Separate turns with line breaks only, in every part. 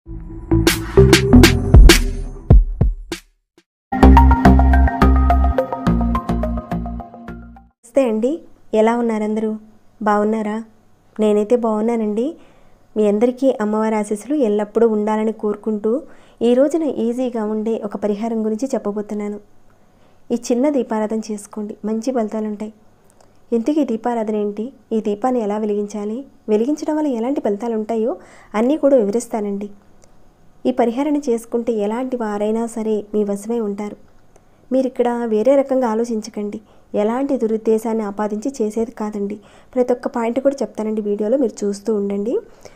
నమస్తే అండి ఎలా ఉన్నారు అందరూ బాగున్నారా నేనైతే బాగున్నానండి మీ అందరికీ అమ్మవారి ఆశీస్సులు ఎల్లప్పుడూ ఉండాలని కోరుకుంటూ ఈ రోజున ఈజీగా ఉండే ఒక పరిహారం గురించి చెప్పబోతున్నాను ఈ చిన్న దీపారాధన చేసుకోండి మంచి ఫలితాలు ఉంటాయి ఇంతకీ ఈ దీపారాధన ఏంటి ఈ దీపాన్ని ఎలా వెలిగించాలి వెలిగించడం వల్ల ఎలాంటి ఫలితాలు ఉంటాయో అన్నీ కూడా వివరిస్తానండి ఈ పరిహారాన్ని చేసుకుంటే ఎలాంటి వారైనా సరే మీ వశమై ఉంటారు మీరు ఇక్కడ వేరే రకంగా ఆలోచించకండి ఎలాంటి దురుద్దేశాన్ని ఆపాదించి చేసేది కాదండి ప్రతి ఒక్క పాయింట్ కూడా చెప్తానండి వీడియోలో మీరు చూస్తూ ఉండండి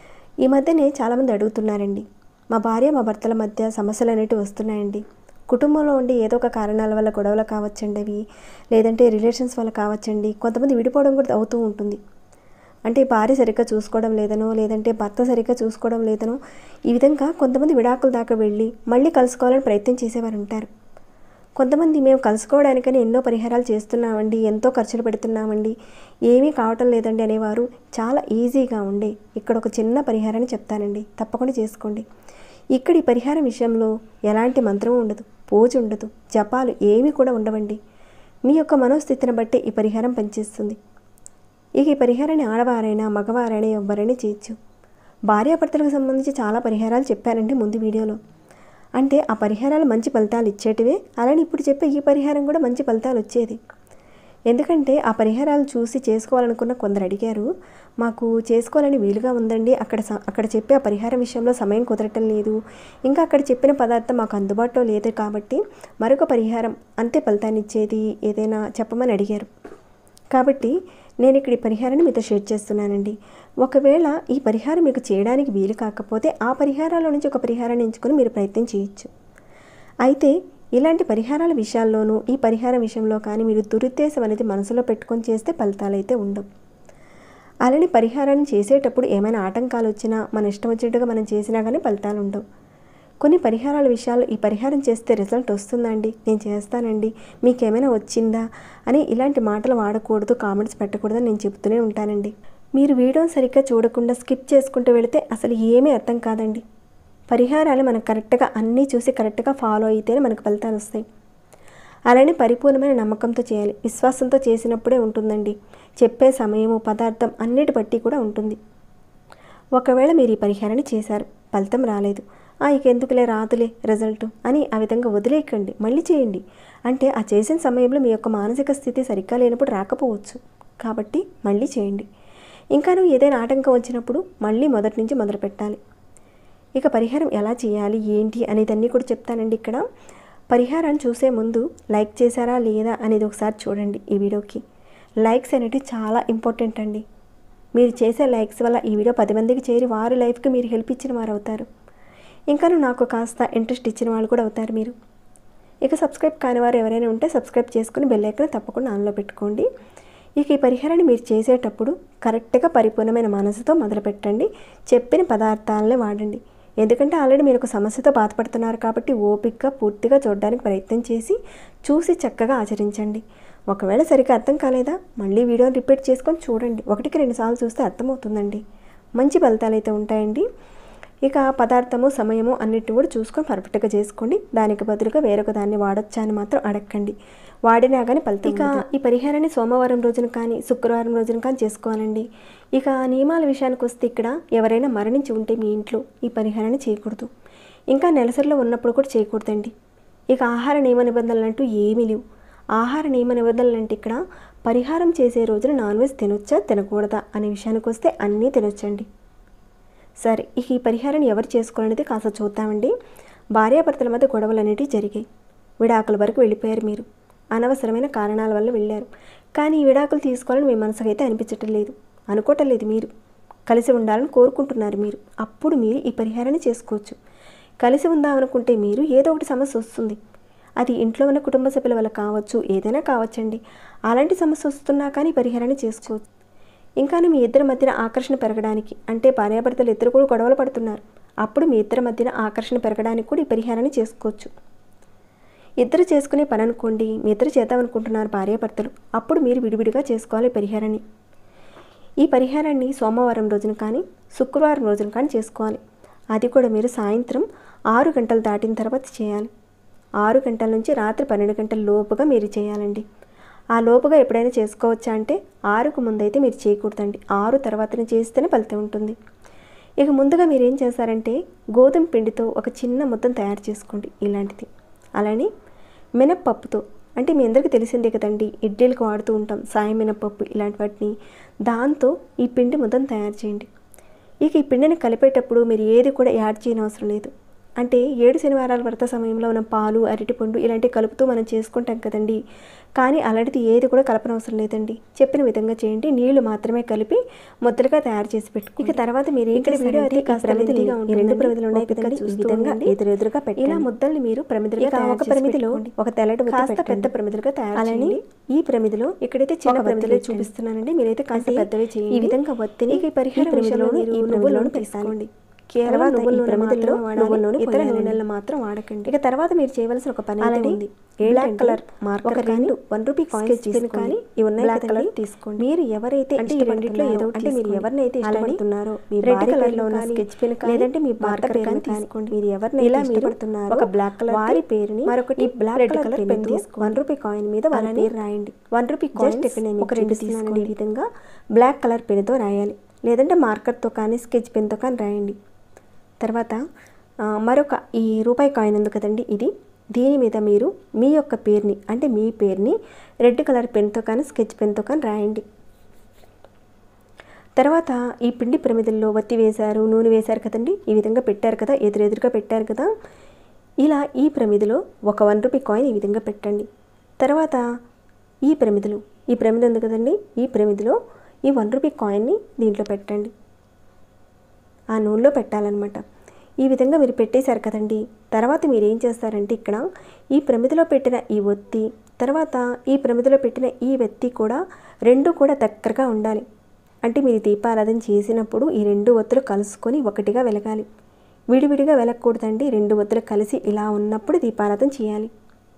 ఈ మధ్యనే చాలామంది అడుగుతున్నారండి మా భార్య మా భర్తల మధ్య సమస్యలు అనేటివి వస్తున్నాయండి కుటుంబంలో ఉండి ఏదో ఒక కారణాల వల్ల గొడవలు కావచ్చండి అవి లేదంటే రిలేషన్స్ వల్ల కావచ్చండి కొంతమంది విడిపోవడం కూడా అవుతూ ఉంటుంది అంటే భార్య సరిగ్గా చూసుకోవడం లేదనో లేదంటే భర్త సరిగ్గా చూసుకోవడం లేదనో ఈ విధంగా కొంతమంది విడాకుల దాకా వెళ్ళి మళ్ళీ కలుసుకోవాలని ప్రయత్నం చేసేవారు ఉంటారు కొంతమంది మేము కలుసుకోవడానికని ఎన్నో పరిహారాలు చేస్తున్నామండి ఎంతో ఖర్చులు పెడుతున్నామండి ఏమీ కావటం లేదండి అనేవారు చాలా ఈజీగా ఉండే ఇక్కడ ఒక చిన్న పరిహారాన్ని చెప్తానండి తప్పకుండా చేసుకోండి ఇక్కడ ఈ పరిహారం విషయంలో ఎలాంటి మంత్రం ఉండదు పూజ ఉండదు జపాలు ఏమీ కూడా ఉండవండి మీ యొక్క మనోస్థితిని బట్టి ఈ పరిహారం పనిచేస్తుంది ఇక ఈ పరిహారాన్ని ఆడవారైనా మగవారైనా ఎవ్వరైనా చేయొచ్చు భార్యాభర్తలకు సంబంధించి చాలా పరిహారాలు చెప్పానండి ముందు వీడియోలో అంటే ఆ పరిహారాలు మంచి ఫలితాలు ఇచ్చేటివే అలానే ఇప్పుడు చెప్పే ఈ పరిహారం కూడా మంచి ఫలితాలు వచ్చేది ఎందుకంటే ఆ పరిహారాలు చూసి చేసుకోవాలనుకున్న కొందరు అడిగారు మాకు చేసుకోవాలని వీలుగా ఉందండి అక్కడ స- అక్కడ చెప్పే ఆ పరిహారం విషయంలో సమయం కుదరటం లేదు ఇంకా అక్కడ చెప్పిన పదార్థం మాకు అందుబాటులో లేదు కాబట్టి మరొక పరిహారం అంతే ఫలితాన్ని ఇచ్చేది ఏదైనా చెప్పమని అడిగారు కాబట్టి నేను ఇక్కడ ఈ పరిహారాన్ని మీతో షేర్ చేస్తున్నానండి ఒకవేళ ఈ పరిహారం మీకు చేయడానికి వీలు కాకపోతే ఆ పరిహారాల నుంచి ఒక పరిహారాన్ని ఎంచుకొని మీరు ప్రయత్నం చేయొచ్చు అయితే ఇలాంటి పరిహారాల విషయాల్లోనూ ఈ పరిహారం విషయంలో కానీ మీరు దురుద్దేశం అనేది మనసులో పెట్టుకొని చేస్తే ఫలితాలు అయితే ఉండవు అలానే పరిహారాన్ని చేసేటప్పుడు ఏమైనా ఆటంకాలు వచ్చినా మన ఇష్టం వచ్చినట్టుగా మనం చేసినా కానీ ఫలితాలు ఉండవు కొన్ని పరిహారాల విషయాలు ఈ పరిహారం చేస్తే రిజల్ట్ వస్తుందండి నేను చేస్తానండి మీకేమైనా వచ్చిందా అని ఇలాంటి మాటలు వాడకూడదు కామెంట్స్ పెట్టకూడదని నేను చెప్తూనే ఉంటానండి మీరు వీడియోని సరిగ్గా చూడకుండా స్కిప్ చేసుకుంటూ వెళితే అసలు ఏమీ అర్థం కాదండి పరిహారాలు మనం కరెక్ట్గా అన్నీ చూసి కరెక్ట్గా ఫాలో అయితేనే మనకు ఫలితాలు వస్తాయి అలానే పరిపూర్ణమైన నమ్మకంతో చేయాలి విశ్వాసంతో చేసినప్పుడే ఉంటుందండి చెప్పే సమయము పదార్థం అన్నిటి బట్టి కూడా ఉంటుంది ఒకవేళ మీరు ఈ పరిహారాన్ని చేశారు ఫలితం రాలేదు ఆ ఇక ఎందుకులే రాదులే రిజల్ట్ అని ఆ విధంగా వదిలేయకండి మళ్ళీ చేయండి అంటే ఆ చేసిన సమయంలో మీ యొక్క మానసిక స్థితి సరిగ్గా లేనప్పుడు రాకపోవచ్చు కాబట్టి మళ్ళీ చేయండి ఇంకాను ఏదైనా ఆటంకం వచ్చినప్పుడు మళ్ళీ మొదటి నుంచి మొదలు పెట్టాలి ఇక పరిహారం ఎలా చేయాలి ఏంటి అనేదన్నీ కూడా చెప్తానండి ఇక్కడ పరిహారాన్ని చూసే ముందు లైక్ చేశారా లేదా అనేది ఒకసారి చూడండి ఈ వీడియోకి లైక్స్ అనేవి చాలా ఇంపార్టెంట్ అండి మీరు చేసే లైక్స్ వల్ల ఈ వీడియో పది మందికి చేరి వారి లైఫ్కి మీరు హెల్ప్ ఇచ్చిన వారు అవుతారు ఇంకాను నాకు కాస్త ఇంట్రెస్ట్ ఇచ్చిన వాళ్ళు కూడా అవుతారు మీరు ఇక సబ్స్క్రైబ్ కాని వారు ఎవరైనా ఉంటే సబ్స్క్రైబ్ చేసుకుని బెల్ ఐకాన్ తప్పకుండా ఆన్లో పెట్టుకోండి ఇక ఈ పరిహారాన్ని మీరు చేసేటప్పుడు కరెక్ట్గా పరిపూర్ణమైన మనసుతో మొదలు పెట్టండి చెప్పిన పదార్థాలనే వాడండి ఎందుకంటే ఆల్రెడీ మీరు ఒక సమస్యతో బాధపడుతున్నారు కాబట్టి ఓపికగా పూర్తిగా చూడడానికి ప్రయత్నం చేసి చూసి చక్కగా ఆచరించండి ఒకవేళ సరిగ్గా అర్థం కాలేదా మళ్ళీ వీడియోని రిపీట్ చేసుకొని చూడండి ఒకటికి రెండు సార్లు చూస్తే అర్థమవుతుందండి మంచి ఫలితాలు అయితే ఉంటాయండి ఇక పదార్థము సమయము అన్నిటిని కూడా చూసుకొని పర్ఫెక్ట్గా చేసుకోండి దానికి బదులుగా వేరొక దాన్ని వాడొచ్చా అని మాత్రం అడగండి వాడినా కానీ ఫలితం ఇక ఈ పరిహారాన్ని సోమవారం రోజున కానీ శుక్రవారం రోజున కానీ చేసుకోవాలండి ఇక నియమాల విషయానికి వస్తే ఇక్కడ ఎవరైనా మరణించి ఉంటే మీ ఇంట్లో ఈ పరిహారాన్ని చేయకూడదు ఇంకా నెలసరిలో ఉన్నప్పుడు కూడా చేయకూడదండి ఇక ఆహార నియమ నిబంధనలు అంటూ ఏమీ లేవు ఆహార నియమ నిబంధనలు అంటే ఇక్కడ పరిహారం చేసే రోజున నాన్ వెజ్ తినొచ్చా తినకూడదా అనే విషయానికి వస్తే అన్నీ తినొచ్చండి సరే ఇక ఈ పరిహారాన్ని ఎవరు చేసుకోవాలనేది కాస్త చూద్దామండి భార్యాభర్తల మధ్య గొడవలు అనేటివి జరిగాయి విడాకుల వరకు వెళ్ళిపోయారు మీరు అనవసరమైన కారణాల వల్ల వెళ్ళారు కానీ ఈ విడాకులు తీసుకోవాలని మీ మనసుకైతే అనిపించటం లేదు అనుకోవటం లేదు మీరు కలిసి ఉండాలని కోరుకుంటున్నారు మీరు అప్పుడు మీరు ఈ పరిహారాన్ని చేసుకోవచ్చు కలిసి ఉందామనుకుంటే మీరు ఏదో ఒకటి సమస్య వస్తుంది అది ఇంట్లో ఉన్న కుటుంబ సభ్యుల వల్ల కావచ్చు ఏదైనా కావచ్చండి అలాంటి సమస్య వస్తున్నా కానీ ఈ పరిహారాన్ని చేసుకోవచ్చు ఇంకాను మీ ఇద్దరి మధ్యన ఆకర్షణ పెరగడానికి అంటే భార్యాభర్తలు ఇద్దరు కూడా గొడవలు పడుతున్నారు అప్పుడు మీ ఇద్దరి మధ్యన ఆకర్షణ పెరగడానికి కూడా ఈ పరిహారాన్ని చేసుకోవచ్చు ఇద్దరు చేసుకునే పని అనుకోండి మీ ఇద్దరు చేద్దామనుకుంటున్నారు భార్యాభర్తలు అప్పుడు మీరు విడివిడిగా చేసుకోవాలి ఈ పరిహారాన్ని ఈ పరిహారాన్ని సోమవారం రోజున కానీ శుక్రవారం రోజున కానీ చేసుకోవాలి అది కూడా మీరు సాయంత్రం ఆరు గంటలు దాటిన తర్వాత చేయాలి ఆరు గంటల నుంచి రాత్రి పన్నెండు గంటల లోపుగా మీరు చేయాలండి ఆ లోపుగా ఎప్పుడైనా చేసుకోవచ్చా అంటే ఆరుకు ముందైతే మీరు చేయకూడదండి ఆరు తర్వాతనే చేస్తేనే ఫలితం ఉంటుంది ఇక ముందుగా మీరు ఏం చేస్తారంటే గోధుమ పిండితో ఒక చిన్న ముద్దను తయారు చేసుకోండి ఇలాంటిది అలానే మినప్పప్పుతో అంటే మీ అందరికీ తెలిసిందే కదండి ఇడ్లీలకు వాడుతూ ఉంటాం సాయం మినప్పప్పు ఇలాంటి వాటిని దాంతో ఈ పిండి ముద్దను తయారు చేయండి ఇక ఈ పిండిని కలిపేటప్పుడు మీరు ఏది కూడా యాడ్ చేయని అవసరం లేదు అంటే ఏడు శనివారాల వ్రత సమయంలో మనం పాలు అరటిపండు ఇలాంటివి కలుపుతూ మనం చేసుకుంటాం కదండి కానీ అలాంటిది ఏది కూడా కలపనవసరం లేదండి చెప్పిన విధంగా చేయండి నీళ్లు మాత్రమే కలిపి ముద్దలుగా తయారు చేసి పెట్టు ఇక తర్వాత మీరు ఇక్కడ వీడియో అయితే కాస్త ప్రమిదిగా ఈ రెండు ప్రమిదలు ఉన్నాయి కదండి ఈ విధంగా ఎదురెదురుగా పెట్టి ఇలా ముద్దల్ని మీరు ప్రమిదలుగా ఒక ప్రమిదిలో ఒక తెల్లటి కాస్త పెద్ద ప్రమిదలుగా తయారు అలానే ఈ ప్రమిదిలో ఇక్కడైతే చిన్న ప్రమిదిలో చూపిస్తున్నానండి మీరైతే కాస్త పెద్దవి చేయండి ఈ విధంగా ఒత్తిని ఈ పరిహార ప్రమిదిలో ఈ నువ్వులను తీసుకోండి కేవలం నువ్వుల ప్రమిదల్లో నువ్వుల నూనె ఇతర నూనెలను మాత్రం వాడకండి ఇక తర్వాత మీరు చేయవలసిన ఒక పని అయితే ఉంది బ్లాక్ కలర్ మార్కర్ రెండు వన్ రూపీ కాయిన్స్ తీసుకుని కానీ ఇవి ఉన్నాయి బ్లాక్ కలర్ తీసుకోండి మీరు ఎవరైతే అంటే ఈ రెండిట్లో ఏదో అంటే మీరు ఎవరినైతే ఇష్టపడుతున్నారో మీ రెడ్ కలర్ లో ఉన్న స్కెచ్ పెన్ లేదంటే మీ భర్త పేరు తీసుకోండి మీరు ఎవరిని ఇలా ఇష్టపడుతున్నారో ఒక బ్లాక్ కలర్ వారి పేరుని మరొకటి బ్లాక్ రెడ్ కలర్ పెన్ తీసుకోండి వన్ రూపీ కాయిన్ మీద వాళ్ళ పేరు రాయండి వన్ రూపీ కాయిన్ ఇక్కడ నేను ఒక రెండు తీసుకుని ఈ విధంగా బ్లాక్ కలర్ పెన్తో రాయాలి లేదంటే మార్కర్తో కానీ స్కెచ్ పెన్తో కానీ రాయండి తర్వాత ఆ, మరొక ఈ రూపాయి కాయిన్ ఉంది కదండి ఇది దీని మీద మీరు మీ యొక్క పేరుని అంటే మీ పేరుని రెడ్ కలర్ పెన్తో కానీ స్కెచ్ పెన్తో కానీ రాయండి తర్వాత ఈ పిండి ప్రమిదల్లో వత్తి వేశారు నూనె వేశారు కదండి ఈ విధంగా పెట్టారు కదా ఎదురెదురుగా పెట్టారు కదా ఇలా ఈ ప్రమిదలో ఒక వన్ రూపీ కాయిన్ ఈ విధంగా పెట్టండి తర్వాత ఈ ప్రమిదలు ఈ ప్రమిద ఉంది కదండి ఈ ప్రమిదలో ఈ వన్ రూపీ కాయిన్ని దీంట్లో పెట్టండి ఆ నూనెలో పెట్టాలన్నమాట ఈ విధంగా మీరు పెట్టేశారు కదండి తర్వాత మీరు ఏం చేస్తారంటే ఇక్కడ ఈ ప్రమిదలో పెట్టిన ఈ ఒత్తి తర్వాత ఈ ప్రమిదలో పెట్టిన ఈ వెత్తి కూడా రెండు కూడా దగ్గరగా ఉండాలి అంటే మీరు దీపారాధన చేసినప్పుడు ఈ రెండు ఒత్తులు కలుసుకొని ఒకటిగా వెలగాలి విడివిడిగా వెలగకూడదండి రెండు ఒత్తులు కలిసి ఇలా ఉన్నప్పుడు దీపారాధన చేయాలి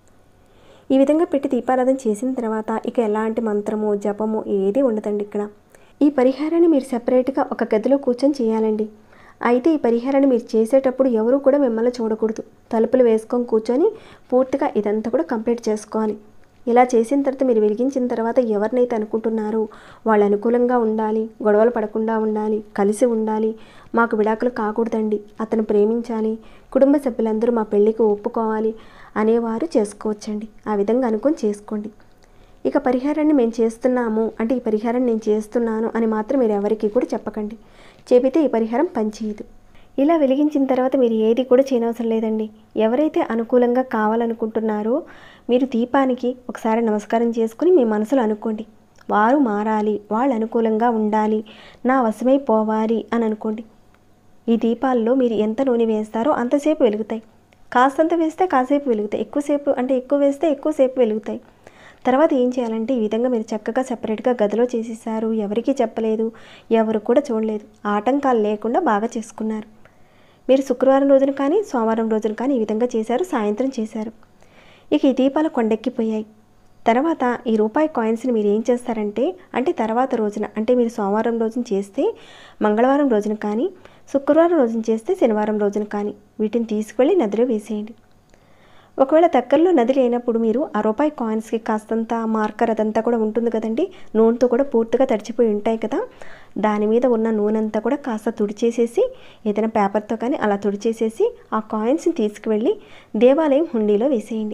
ఈ విధంగా పెట్టి దీపారాధన చేసిన తర్వాత ఇక ఎలాంటి మంత్రము జపము ఏది ఉండదండి ఇక్కడ ఈ పరిహారాన్ని మీరు సెపరేట్గా ఒక గదిలో కూర్చొని చేయాలండి అయితే ఈ పరిహారాన్ని మీరు చేసేటప్పుడు ఎవరు కూడా మిమ్మల్ని చూడకూడదు తలుపులు వేసుకొని కూర్చొని పూర్తిగా ఇదంతా కూడా కంప్లీట్ చేసుకోవాలి ఇలా చేసిన తర్వాత మీరు వెలిగించిన తర్వాత ఎవరినైతే అనుకుంటున్నారో వాళ్ళు అనుకూలంగా ఉండాలి గొడవలు పడకుండా ఉండాలి కలిసి ఉండాలి మాకు విడాకులు కాకూడదండి అతను ప్రేమించాలి కుటుంబ సభ్యులందరూ మా పెళ్ళికి ఒప్పుకోవాలి అనేవారు చేసుకోవచ్చండి ఆ విధంగా అనుకొని చేసుకోండి ఇక పరిహారాన్ని మేము చేస్తున్నాము అంటే ఈ పరిహారం నేను చేస్తున్నాను అని మాత్రం మీరు ఎవరికి కూడా చెప్పకండి చెబితే ఈ పరిహారం పనిచేయదు ఇలా వెలిగించిన తర్వాత మీరు ఏది కూడా చేయనవసరం లేదండి ఎవరైతే అనుకూలంగా కావాలనుకుంటున్నారో మీరు దీపానికి ఒకసారి నమస్కారం చేసుకుని మీ మనసులో అనుకోండి వారు మారాలి వాళ్ళు అనుకూలంగా ఉండాలి నా వశమై పోవాలి అని అనుకోండి ఈ దీపాల్లో మీరు ఎంత నూనె వేస్తారో అంతసేపు వెలుగుతాయి కాస్తంత వేస్తే కాసేపు వెలుగుతాయి ఎక్కువసేపు అంటే ఎక్కువ వేస్తే ఎక్కువసేపు వెలుగుతాయి తర్వాత ఏం చేయాలంటే ఈ విధంగా మీరు చక్కగా సపరేట్గా గదిలో చేసేసారు ఎవరికీ చెప్పలేదు ఎవరు కూడా చూడలేదు ఆటంకాలు లేకుండా బాగా చేసుకున్నారు మీరు శుక్రవారం రోజున కానీ సోమవారం రోజున కానీ ఈ విధంగా చేశారు సాయంత్రం చేశారు ఇక ఈ దీపాలు కొండెక్కిపోయాయి తర్వాత ఈ రూపాయి కాయిన్స్ని మీరు ఏం చేస్తారంటే అంటే తర్వాత రోజున అంటే మీరు సోమవారం రోజున చేస్తే మంగళవారం రోజున కానీ శుక్రవారం రోజున చేస్తే శనివారం రోజున కానీ వీటిని తీసుకువెళ్ళి నదిలో వేసేయండి ఒకవేళ దగ్గరలో నది లేనప్పుడు మీరు ఆ రూపాయి కాయిన్స్కి కాస్తంత మార్కర్ అదంతా కూడా ఉంటుంది కదండి నూనెతో కూడా పూర్తిగా తడిచిపోయి ఉంటాయి కదా దాని మీద ఉన్న నూనె అంతా కూడా కాస్త తుడిచేసేసి ఏదైనా పేపర్తో కానీ అలా తుడిచేసేసి ఆ కాయిన్స్ని తీసుకువెళ్ళి దేవాలయం హుండీలో వేసేయండి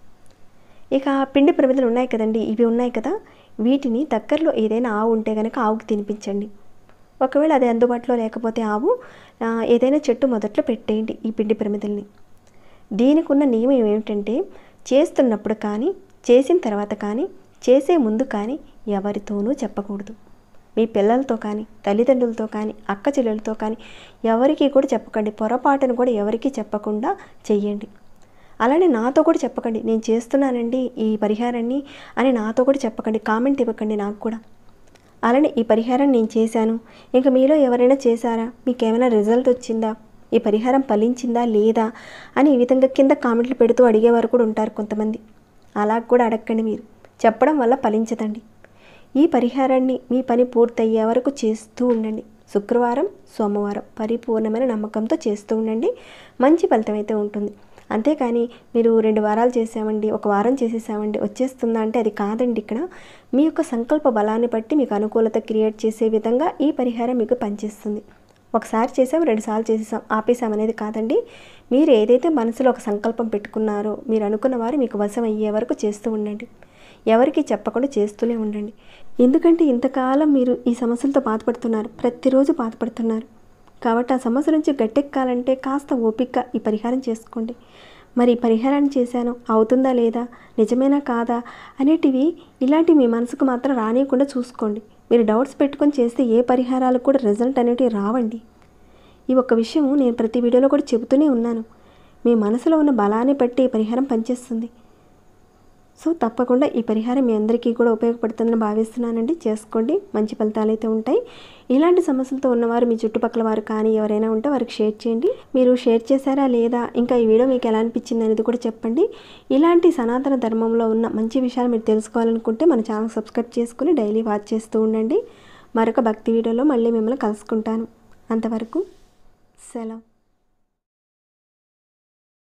ఇక పిండి ప్రమిదలు ఉన్నాయి కదండి ఇవి ఉన్నాయి కదా వీటిని దగ్గరలో ఏదైనా ఆవు ఉంటే కనుక ఆవుకి తినిపించండి ఒకవేళ అది అందుబాటులో లేకపోతే ఆవు ఆ, ఏదైనా చెట్టు మొదట్లో పెట్టేయండి ఈ పిండి ప్రమిదల్ని దీనికి ఉన్న నియమం ఏమిటంటే చేస్తున్నప్పుడు కానీ చేసిన తర్వాత కానీ చేసే ముందు కానీ ఎవరితోనూ చెప్పకూడదు మీ పిల్లలతో కానీ తల్లిదండ్రులతో కానీ అక్క చెల్లెలతో కానీ ఎవరికీ కూడా చెప్పకండి పొరపాటును కూడా ఎవరికీ చెప్పకుండా చెయ్యండి అలానే నాతో కూడా చెప్పకండి నేను చేస్తున్నానండి ఈ పరిహారాన్ని అని నాతో కూడా చెప్పకండి కామెంట్ ఇవ్వకండి నాకు కూడా అలానే ఈ పరిహారం నేను చేశాను ఇంకా మీలో ఎవరైనా చేశారా మీకు ఏమైనా రిజల్ట్ వచ్చిందా ఈ పరిహారం ఫలించిందా లేదా అని ఈ విధంగా కింద కామెంట్లు పెడుతూ అడిగేవారు కూడా ఉంటారు కొంతమంది అలా కూడా అడగండి మీరు చెప్పడం వల్ల ఫలించదండి ఈ పరిహారాన్ని మీ పని పూర్తయ్యే వరకు చేస్తూ ఉండండి శుక్రవారం సోమవారం పరిపూర్ణమైన నమ్మకంతో చేస్తూ ఉండండి మంచి ఫలితం అయితే ఉంటుంది అంతేకాని మీరు రెండు వారాలు చేసామండి ఒక వారం చేసేసామండి వచ్చేస్తుందా అంటే అది కాదండి ఇక్కడ మీ యొక్క సంకల్ప బలాన్ని బట్టి మీకు అనుకూలత క్రియేట్ చేసే విధంగా ఈ పరిహారం మీకు పనిచేస్తుంది ఒకసారి చేసాం రెండుసార్లు చేసేసాం ఆపేసాం అనేది కాదండి మీరు ఏదైతే మనసులో ఒక సంకల్పం పెట్టుకున్నారో మీరు అనుకున్న వారు మీకు వశం అయ్యే వరకు చేస్తూ ఉండండి ఎవరికి చెప్పకుండా చేస్తూనే ఉండండి ఎందుకంటే ఇంతకాలం మీరు ఈ సమస్యలతో బాధపడుతున్నారు ప్రతిరోజు బాధపడుతున్నారు కాబట్టి ఆ సమస్య నుంచి గట్టెక్కాలంటే కాస్త ఓపికగా ఈ పరిహారం చేసుకోండి మరి ఈ పరిహారాన్ని చేశాను అవుతుందా లేదా నిజమేనా కాదా అనేటివి ఇలాంటివి మీ మనసుకు మాత్రం రానియకుండా చూసుకోండి మీరు డౌట్స్ పెట్టుకొని చేస్తే ఏ పరిహారాలు కూడా రిజల్ట్ అనేటివి రావండి ఈ ఒక్క విషయం నేను ప్రతి వీడియోలో కూడా చెబుతూనే ఉన్నాను మీ మనసులో ఉన్న బలాన్ని బట్టి ఈ పరిహారం పనిచేస్తుంది సో తప్పకుండా ఈ పరిహారం మీ అందరికీ కూడా ఉపయోగపడుతుందని భావిస్తున్నానండి చేసుకోండి మంచి ఫలితాలు అయితే ఉంటాయి ఇలాంటి సమస్యలతో ఉన్నవారు మీ చుట్టుపక్కల వారు కానీ ఎవరైనా ఉంటే వారికి షేర్ చేయండి మీరు షేర్ చేశారా లేదా ఇంకా ఈ వీడియో మీకు ఎలా అనిపించింది అనేది కూడా చెప్పండి ఇలాంటి సనాతన ధర్మంలో ఉన్న మంచి విషయాలు మీరు తెలుసుకోవాలనుకుంటే మన ఛానల్ సబ్స్క్రైబ్ చేసుకుని డైలీ వాచ్ చేస్తూ ఉండండి మరొక భక్తి వీడియోలో మళ్ళీ మిమ్మల్ని కలుసుకుంటాను అంతవరకు సెలవు